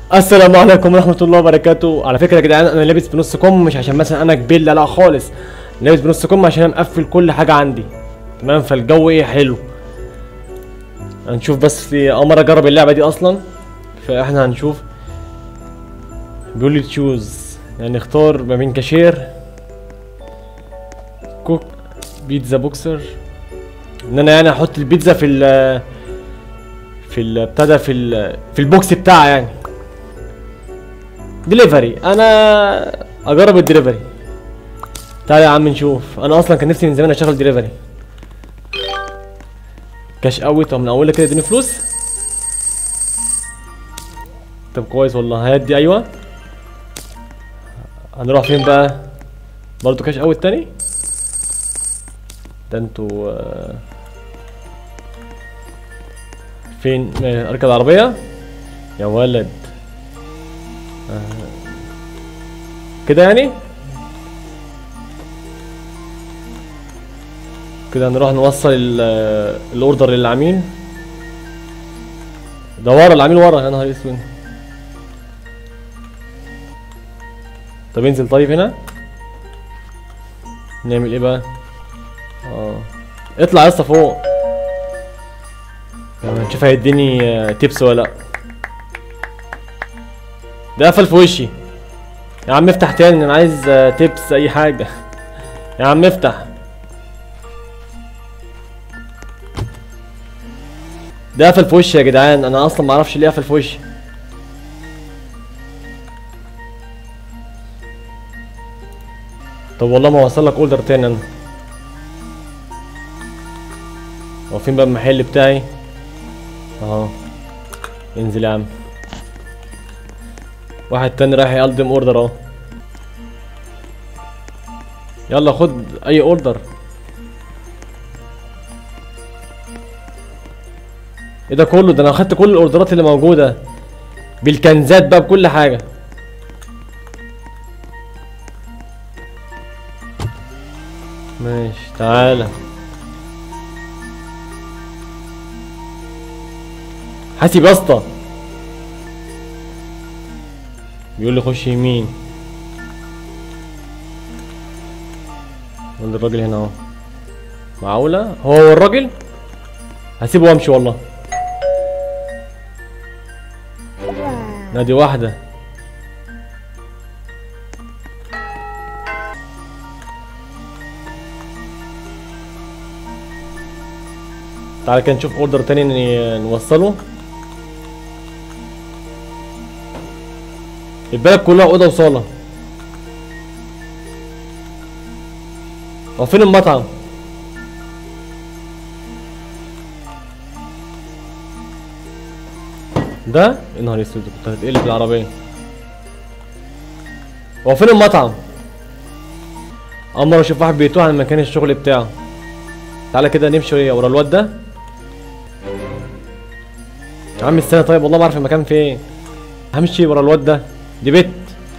السلام عليكم ورحمة الله وبركاته على فكرة يا جدعان انا لابس بنص كم مش عشان مثلا انا كبير لا لا خالص لابس بنص كم عشان انا مقفل كل حاجة عندي تمام فالجو ايه حلو هنشوف بس في اول مرة اجرب اللعبة دي اصلا فاحنا هنشوف بيقول لي تشوز يعني اختار ما بين كاشير كوك بيتزا بوكسر ان انا يعني احط البيتزا في ال في ال ابتدى في ال في البوكس بتاعها يعني دليفري انا اجرب الدليفري تعالى يا عم نشوف انا اصلا كان نفسي من زمان اشتغل دليفري كاش قوي طب من اولها كده اديني فلوس طب كويس والله هادي ايوه هنروح فين بقى برضو كاش قوي التاني ده انتوا آه، فين آه، اركب العربيه يا ولد آه، كده يعني كده نروح نوصل ال- آه، الاوردر للعميل ده ورا العميل ورا يا نهار اسود طب انزل طيب هنا نعمل ايه بقى اه اطلع يا اسطى فوق يلا نشوف هيديني آه، تيبس ولا لا ده قفل في وشي يا عم افتح تاني انا عايز آه، تيبس اي حاجه يا عم افتح ده قفل في وشي يا جدعان انا اصلا ما اعرفش ليه قفل في وشي طب والله ما وصل لك اوردر تاني انا هو فين بقى المحل بتاعي اهو انزل يا عم واحد تاني رايح يقدم اوردر اهو يلا خد اي اوردر ايه ده كله ده انا اخدت كل الاوردرات اللي موجوده بالكنزات بقى بكل حاجه ماشي تعالى حاسب يا اسطى بيقول لي خش يمين عند الراجل هنا اهو معقولة هو هو الراجل هسيبه وامشي والله نادي واحدة تعالى كده نشوف اوردر تاني ن- نوصله البلد كلها اوضه وصاله هو فين المطعم ده يا نهار اسود كنت هتقلب العربيه هو فين المطعم اما اشوف واحد بيتوه عن مكان الشغل بتاعه تعالى كده نمشي ورا الواد ده يا عم استنى طيب والله ما اعرف المكان فين همشي ورا الواد ده دي بيت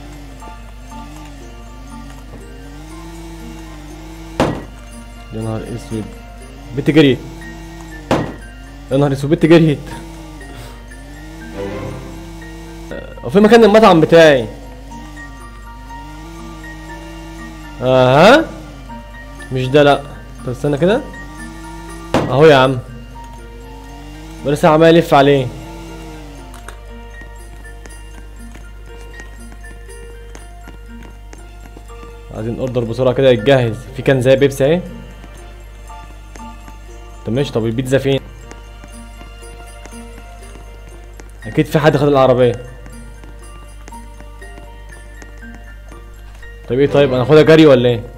يا نهار اسود بنت جريت يا نهار اسود بنت جريت هو في مكان المطعم بتاعي اها مش ده لا طب استنى كده اهو يا عم ولسه عمال يلف عليه عايزين اوردر بسرعه كده يتجهز في كان زي بيبسي اهي طب ماشي طب البيتزا فين اكيد في حد خد العربيه طيب ايه طيب انا اخدها جري ولا ايه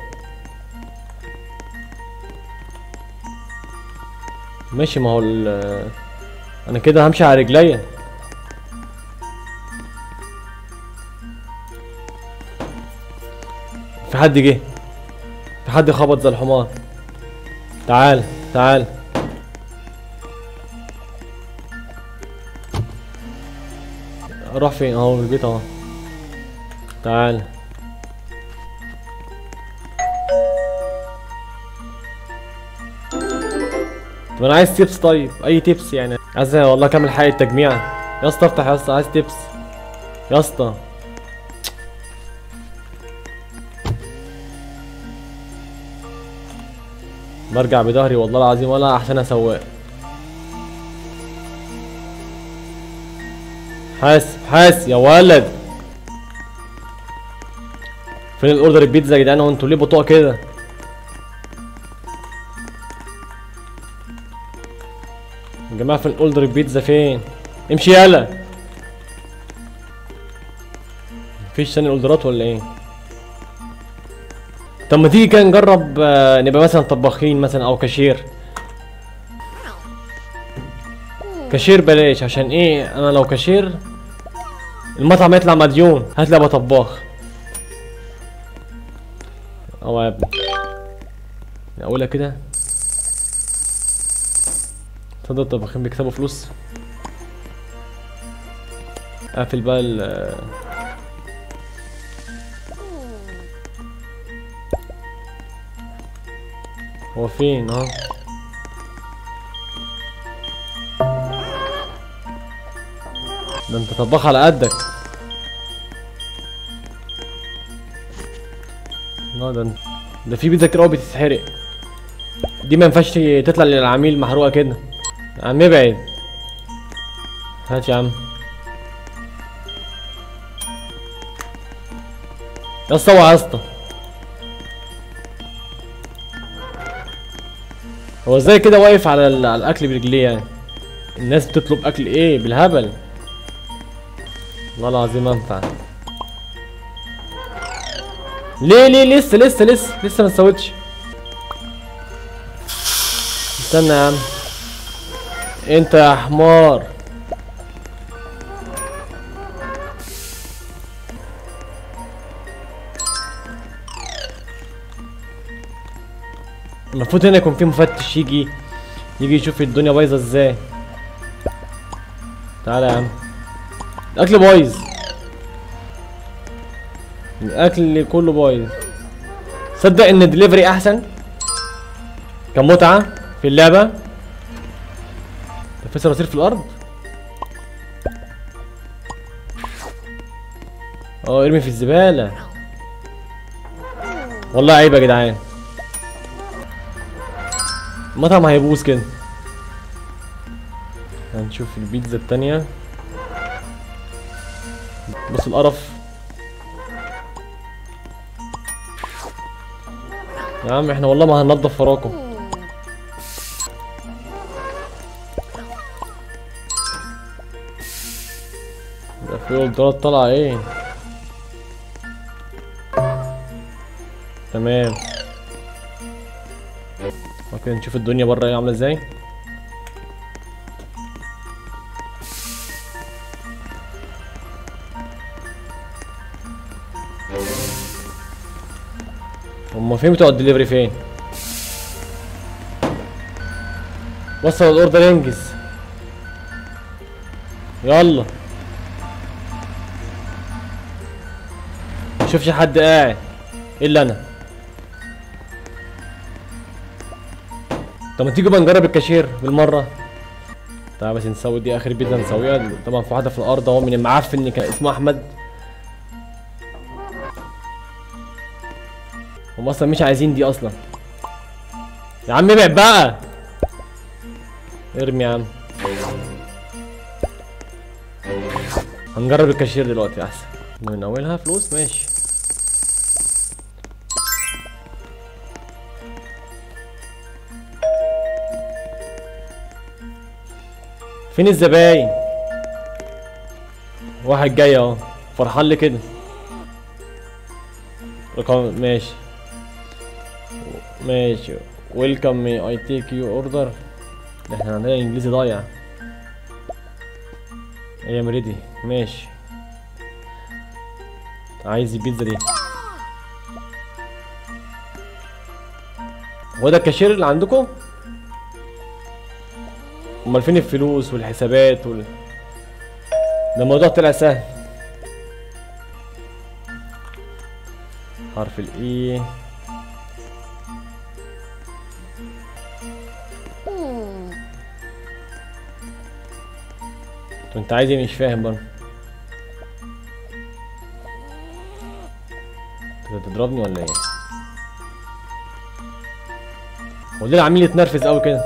ماشي ما هو ال- انا كده همشي على رجليا في حد جه في حد خبط زي الحمار تعال تعال اروح فين اهو البيت اهو تعال طب انا عايز تيبس طيب اي تيبس يعني عايز والله اكمل حلقه تجميع يا اسطى افتح يا اسطى عايز تيبس يا اسطى برجع بظهري والله العظيم ولا احسن سواق حاسب حاسب يا ولد فين الاوردر البيتزا يا جدعان هو انتوا ليه بطوء كده يا جماعه فين الاوردر البيتزا فين امشي يلا مفيش تاني اوردرات ولا ايه طب ما تيجي كده نجرب آه، نبقى مثلا طباخين مثلا او كاشير كاشير بلاش عشان ايه انا لو كاشير المطعم يطلع مديون هات لي ابقى طباخ اه يا ابني اقولها كده تصدق الطباخين بيكسبوا فلوس اقفل بقى ال هو فين اهو ده انت طباخ على قدك لا ده ده في بيتزا كتير قوي بتتحرق دي ما ينفعش تطلع للعميل محروقه كده يا عم ابعد هات يا عم يا اسطى اوعى يا اسطى هو ازاي كده واقف على, ال- على الاكل برجليه يعني الناس بتطلب اكل ايه بالهبل والله العظيم انفع ليه ليه لسه لسه لسه لسه ما سويتش استنى يا عم انت يا حمار المفروض هنا يكون في مفتش يجي يجي يشوف الدنيا بايظه ازاي تعالى يا عم الاكل بايظ الاكل كله بايظ صدق ان الدليفري احسن كمتعه في اللعبه ده في صراصير في الارض اه ارمي في الزباله والله عيب يا جدعان المطعم هيبوظ كده هنشوف البيتزا التانية بص القرف يا عم احنا والله ما هننضف وراكم ده في اوردرات طالعة ايه تمام اوكي نشوف الدنيا بره ايه عامله ازاي هما فين بتوع الدليفري فين وصل الاوردر انجز يلا مشوفش حد قاعد الا انا طب ما تيجوا بقى نجرب الكاشير بالمره تعال بس نسوي دي اخر بيتزا نسويها طبعا في واحده في الارض اهو من المعفن اللي كان اسمه احمد هم اصلا مش عايزين دي اصلا يا عم ابعد بقى ارمي يا عم هنجرب الكاشير دلوقتي احسن من اولها فلوس ماشي فين الزباين واحد جاي اهو فرحان لي كده رقم ماشي ماشي ويلكم مي اي تيك يو اوردر احنا عندنا انجليزي ضايع اي ام ريدي ماشي عايز البيتزا دي هو ده الكاشير اللي عندكم امال فين الفلوس والحسابات وال ده الموضوع طلع سهل حرف الاي انت عايز ايه مش فاهم برضه انت بتضربني ولا ايه هو ليه عمال يتنرفز قوي كده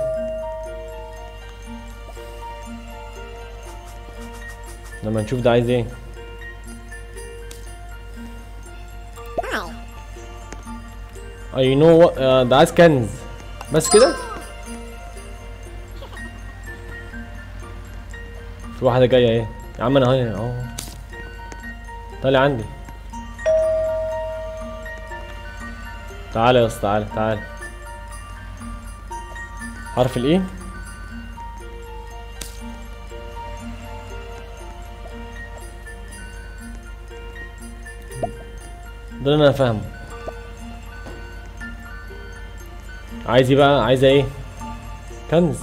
لما نشوف ده عايز ايه اي نو ده عايز كنز بس كده في واحدة جاية ايه يا عم انا هنا اهو طالع عندي تعالى يا اسطى تعالى تعالى حرف الايه ده اللي انا فاهمه عايز ايه بقى عايزه ايه كنز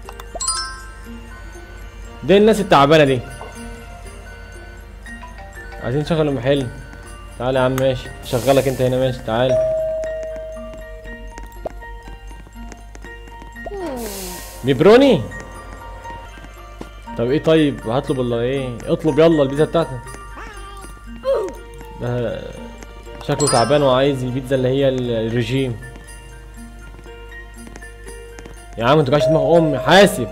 دي الناس التعبانه دي عايزين نشغل المحل تعالى يا عم ماشي شغلك انت هنا ماشي تعالى بيبروني طب ايه طيب هطلب ولا ايه اطلب يلا البيتزا بتاعتك ده شكله تعبان وعايز البيتزا اللي هي ال- الرجيم يا عم انت دماغ امي حاسب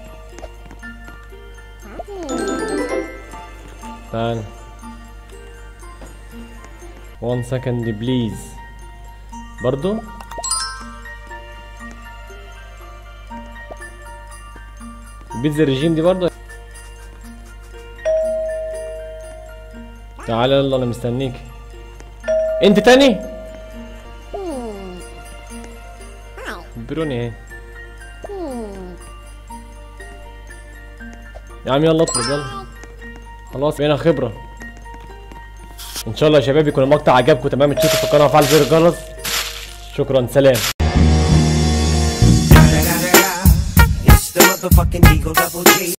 تعال one second please برضو البيتزا الرجيم دي برضو تعال يلا انا مستنيك انت تاني بروني اهي يا عم يلا اطلب يلا خلاص بقينا خبرة ان شاء الله يا شباب يكون المقطع عجبكم تمام تشوفوا في القناة وفعل زر الجرس شكرا سلام It's the motherfucking Eagle Double G.